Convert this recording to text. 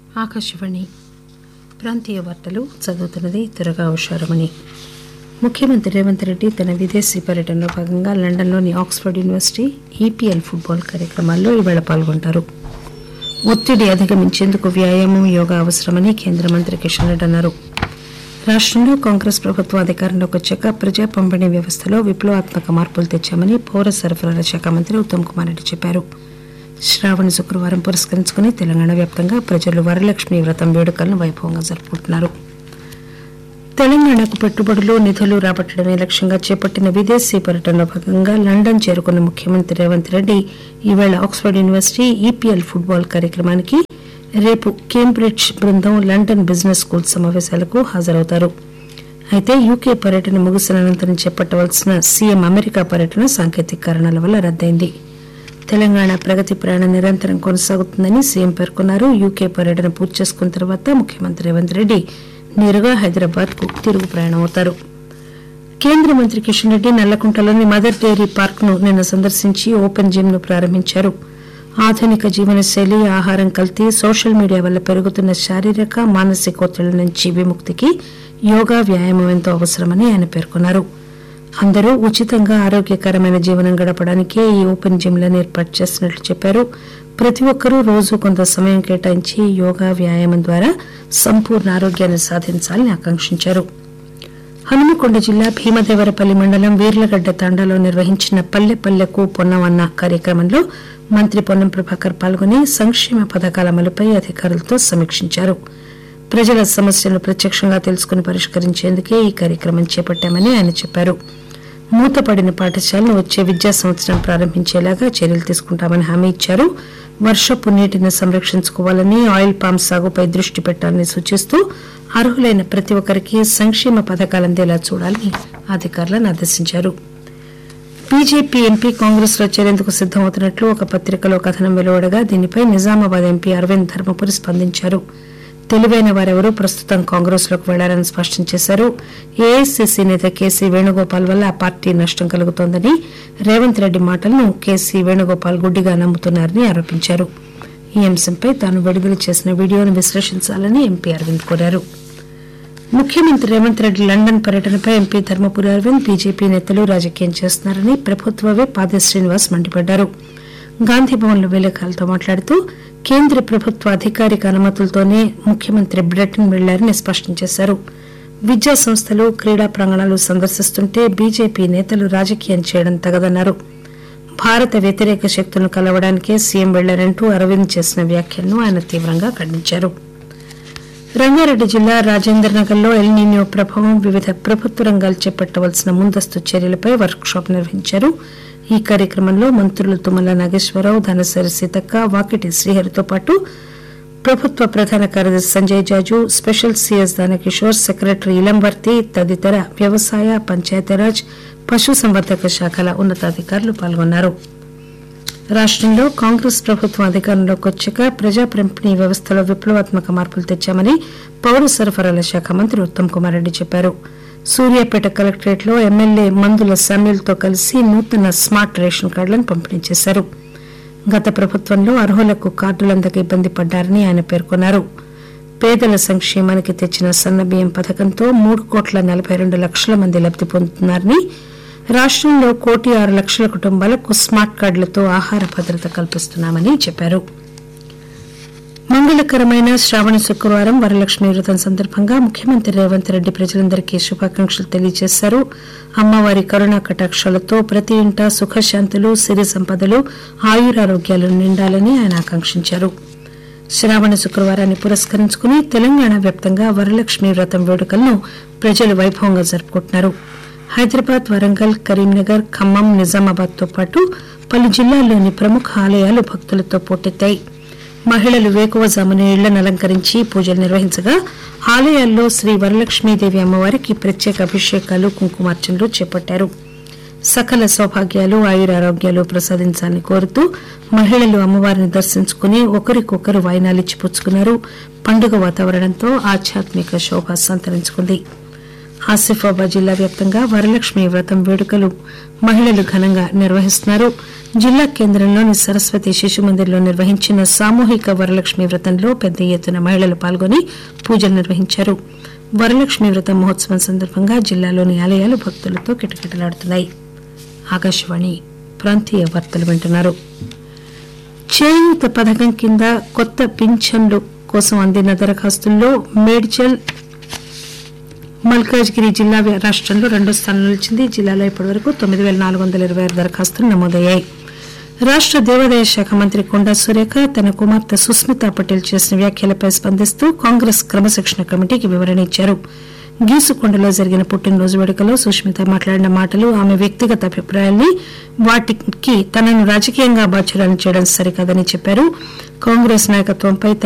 ఆకాశవాణి ప్రాంతీయ వార్తలు చదువుతున్నది దురగా ఉషారమణి ముఖ్యమంత్రి రేవంత్ రెడ్డి తన విదేశీ పర్యటనలో భాగంగా లండన్లోని ఆక్స్ఫర్డ్ యూనివర్సిటీ ఈపీఎల్ ఫుట్బాల్ కార్యక్రమాల్లో ఇవాళ పాల్గొంటారు ఒత్తిడి అధిగమించేందుకు వ్యాయామం యోగా అవసరమని కేంద్ర మంత్రి కిషన్ రెడ్డి అన్నారు రాష్టంలో కాంగ్రెస్ ప్రభుత్వం అధికారంలోకి వచ్చాక ప్రజా పంపిణీ వ్యవస్థలో విప్లవాత్మక మార్పులు తెచ్చామని పౌర సరఫరాల శాఖ మంత్రి ఉత్తమ్ కుమార్ రెడ్డి చెప్పారు శ్రావణ శుక్రవారం పురస్కరించుకుని తెలంగాణ వ్యాప్తంగా ప్రజలు వరలక్ష్మి వ్రతం వేడుకలను వైభవంగా జరుపుకుంటున్నారు తెలంగాణకు పెట్టుబడులు నిధులు రాబట్టడమే లక్ష్యంగా చేపట్టిన విదేశీ పర్యటనలో భాగంగా లండన్ చేరుకున్న ముఖ్యమంత్రి రేవంత్ రెడ్డి ఈవేళ ఆక్స్ఫర్డ్ యూనివర్సిటీ ఈపీఎల్ ఫుట్బాల్ కార్యక్రమానికి రేపు కేంబ్రిడ్జ్ బృందం లండన్ బిజినెస్ స్కూల్ సమావేశాలకు హాజరవుతారు అయితే యూకే పర్యటన ముగిసిన అనంతరం చేపట్టవలసిన సీఎం అమెరికా పర్యటన సాంకేతిక కారణాల వల్ల రద్దయింది తెలంగాణ ప్రగతి ప్రయాణం నిరంతరం కొనసాగుతుందని సీఎం పేర్కొన్నారు యూకే పర్యటన పూర్తి చేసుకున్న తర్వాత ముఖ్యమంత్రి రేవంత్ రెడ్డి నేరుగా హైదరాబాద్ కు తిరుగు ప్రయాణం అవుతారు కేంద్ర మంత్రి కిషన్ రెడ్డి నల్లకుంటలోని మదర్ డైరీ పార్క్ ను నిన్న సందర్శించి ఓపెన్ జిమ్ ను ప్రారంభించారు ఆధునిక జీవనశైలి ఆహారం కల్తీ సోషల్ మీడియా వల్ల పెరుగుతున్న శారీరక మానసిక ఒత్తిళ్ల నుంచి విముక్తికి యోగా వ్యాయామం ఎంతో అవసరమని ఆయన పేర్కొన్నారు అందరూ ఉచితంగా ఆరోగ్యకరమైన జీవనం గడపడానికే ఈ ఓపెన్ జిమ్లను ఏర్పాటు చేస్తున్నట్లు చెప్పారు ప్రతి ఒక్కరూ రోజు కొంత సమయం కేటాయించి యోగా వ్యాయామం ద్వారా సంపూర్ణ ఆరోగ్యాన్ని సాధించాలని ఆకాంక్షించారు హనుమకొండ జిల్లా భీమదేవరపల్లి మండలం వీర్లగడ్డ తాండాలో నిర్వహించిన పల్లె పల్లెకు పొన్నవన్న కార్యక్రమంలో మంత్రి పొన్నం ప్రభాకర్ పాల్గొని సంక్షేమ పథకాల అమలుపై అధికారులతో సమీక్షించారు ప్రజల సమస్యలను ప్రత్యక్షంగా తెలుసుకుని పరిష్కరించేందుకే ఈ కార్యక్రమం చేపట్టామని ఆయన చెప్పారు మూతపడిన పాఠశాలను వచ్చే విద్యా సంవత్సరం ప్రారంభించేలాగా చర్యలు తీసుకుంటామని హామీ ఇచ్చారు వర్షపు నీటిని సంరక్షించుకోవాలని ఆయిల్ పామ్ సాగుపై దృష్టి పెట్టాలని సూచిస్తూ అర్హులైన ప్రతి ఒక్కరికి సంక్షేమ పథకాలు అందేలా చూడాలని అధికారులను ఆదేశించారు బీజేపీ ఎంపీ కాంగ్రెస్ లో చేరేందుకు సిద్దమవుతున్నట్లు ఒక పత్రికలో కథనం వెలువడగా దీనిపై నిజామాబాద్ ఎంపీ అరవింద్ ధర్మపురి స్పందించారు తెలివైన వారెవరూ ప్రస్తుతం కాంగ్రెస్ లోకి వెళ్లారని స్పష్టం చేశారు ఏఐసీసీ నేత కేసీ వేణుగోపాల్ వల్ల ఆ పార్టీ నష్టం కలుగుతోందని రేవంత్ రెడ్డి మాటలను కేసీ వేణుగోపాల్ గుడ్డిగా నమ్ముతున్నారని ఆరోపించారు ఈ అంశంపై తాను విడుదల చేసిన వీడియోను విశ్లేషించాలని ఎంపీ అరవింద్ కోరారు ముఖ్యమంత్రి రేవంత్ రెడ్డి లండన్ పర్యటనపై ఎంపీ ధర్మపురి అరవింద్ బీజేపీ నేతలు రాజకీయం చేస్తున్నారని ప్రభుత్వ విప్ ఆది శ్రీనివాస్ మండిపడ్డారు గాంధీభవన్లో విలేకరులతో మాట్లాడుతూ కేంద్ర ప్రభుత్వ అధికారిక అనుమతులతోనే ముఖ్యమంత్రి బ్రిటన్ వెళ్లారని స్పష్టం చేశారు విద్యా సంస్థలు క్రీడా ప్రాంగణాలు సందర్శిస్తుంటే బీజేపీ నేతలు రాజకీయం చేయడం తగదన్నారు భారత వ్యతిరేక శక్తులను కలవడానికే సీఎం వెళ్లారంటూ అరవింద్ చేసిన వ్యాఖ్యలను ఆయన తీవ్రంగా ఖండించారు రంగారెడ్డి జిల్లా రాజేంద్ర నగర్ లో ఎల్నీనియో ప్రభావం వివిధ ప్రభుత్వ రంగాలు చేపట్టవలసిన ముందస్తు చర్యలపై వర్క్ షాప్ నిర్వహించారు ఈ కార్యక్రమంలో మంత్రులు తుమ్మల నాగేశ్వరరావు ధనసరి సీతక్క వాకిటి శ్రీహరితో పాటు ప్రభుత్వ ప్రధాన కార్యదర్శి Sanjay Jaju special CS Danakishore secretary Ilamvarthi తదితర వ్యవసాయ పంచాయతీరాజ్ పశుసంవర్ధక శాఖల ఉన్నతాధికారులు పాల్గొన్నారు రాష్టంలో కాంగ్రెస్ ప్రభుత్వం అధికారంలోకి వచ్చాక ప్రజా పంపిణీ వ్యవస్థలో విప్లవాత్మక మార్పులు తెచ్చామని పౌర సరఫరాల శాఖ మంత్రి ఉత్తమ్ కుమార్ రెడ్డి చెప్పారు సూర్యాపేట కలెక్టరేట్ లో ఎమ్మెల్యే మందుల సమీల్తో కలిసి నూతన స్మార్ట్ రేషన్ కార్డులను పంపిణీ చేశారు గత ప్రభుత్వంలో అర్హులకు కార్డులు అందక ఇబ్బంది పడ్డారని ఆయన పేర్కొన్నారు పేదల సంక్షేమానికి తెచ్చిన సన్నబియ్యం పథకంతో మూడు కోట్ల నలభై రెండు లక్షల మంది లబ్ది పొందుతున్నారని రాష్టంలో కోటి ఆరు లక్షల కుటుంబాలకు స్మార్ట్ కార్డులతో ఆహార భద్రత కల్పిస్తున్నామని చెప్పారు మంగళకరమైన శ్రావణ శుక్రవారం వరలక్ష్మి వ్రతం సందర్భంగా ముఖ్యమంత్రి రేవంత్ రెడ్డి ప్రజలందరికీ శుభాకాంక్షలు తెలియజేశారు అమ్మవారి కరుణా కటాక్షాలతో ప్రతి ఇంటా సుఖశాంతులు సిరి సంపదలు ఆయురారోగ్యాలు నిండాలని ఆయన ఆకాంక్షించారు శ్రావణ శుక్రవారాన్ని పురస్కరించుకుని తెలంగాణ వ్యాప్తంగా వరలక్ష్మి వ్రతం వేడుకలను ప్రజలు వైభవంగా జరుపుకుంటున్నారు హైదరాబాద్ వరంగల్ కరీంనగర్ ఖమ్మం నిజామాబాద్ తో పాటు పలు జిల్లాల్లోని ప్రముఖ ఆలయాలు భక్తులతో పోటెత్తాయి మహిళలు వేకువజామున ఇళ్లను అలంకరించి పూజలు నిర్వహించగా ఆలయాల్లో శ్రీ వరలక్ష్మీదేవి అమ్మవారికి ప్రత్యేక అభిషేకాలు కుంకుమార్చనలు చేపట్టారు సకల సౌభాగ్యాలు ఆయురారోగ్యాలు ప్రసాదించాలని కోరుతూ మహిళలు అమ్మవారిని దర్శించుకుని ఒకరికొకరు వాయినాలిచ్చి పుచ్చుకున్నారు పండుగ వాతావరణంతో ఆధ్యాత్మిక శోభ సంతరించుకుంది ఆసిఫాబాద్ జిల్లా వ్యాప్తంగా వరలక్ష్మి వ్రతం వేడుకలు మహిళలు ఘనంగా నిర్వహిస్తున్నారు జిల్లా కేంద్రంలోని సరస్వతి శిశు మందిర్లో నిర్వహించిన సామూహిక వరలక్ష్మి వ్రతంలో పెద్ద ఎత్తున మహిళలు పాల్గొని పూజలు నిర్వహించారు వరలక్ష్మి వ్రతం మహోత్సవం సందర్భంగా జిల్లాలోని ఆలయాలు భక్తులతో కిటకిటలాడుతున్నాయి ఆకాశవాణి ప్రాంతీయ వార్తలు వింటున్నారు చేయూత పథకం కింద కొత్త పింఛన్లు కోసం అందిన దరఖాస్తుల్లో మేడ్చల్ మల్కాజ్గిరి జిల్లా వ్య- రాష్ట్రంలో రెండో స్థానంలో నిలిచింది జిల్లాలో ఇప్పటివరకు తొమ్మిది వేల నాలుగు వందల ఇరవై ఆరు దరఖాస్తులు నమోదయ్యాయి రాష్ట్ర దేవాదాయ శాఖ మంత్రి కొండా సురేఖ తన కుమార్తె సుస్మితా పటేల్ చేసిన వ్యాఖ్యలపై స్పందిస్తూ కాంగ్రెస్ క్రమశిక్షణ కమిటీకి వివరణ ఇచ్చారు గీసుకొండలో జరిగిన పుట్టినరోజు వేడుకలో సుష్మిత మాట్లాడిన మాటలు ఆమె వ్యక్తిగత అభిప్రాయాల్ని వాటికి తనను రాజకీయంగా బాధ్యురాలను చేయడం సరికాదని చెప్పారు కాంగ్రెస్ నాయకత్వంపై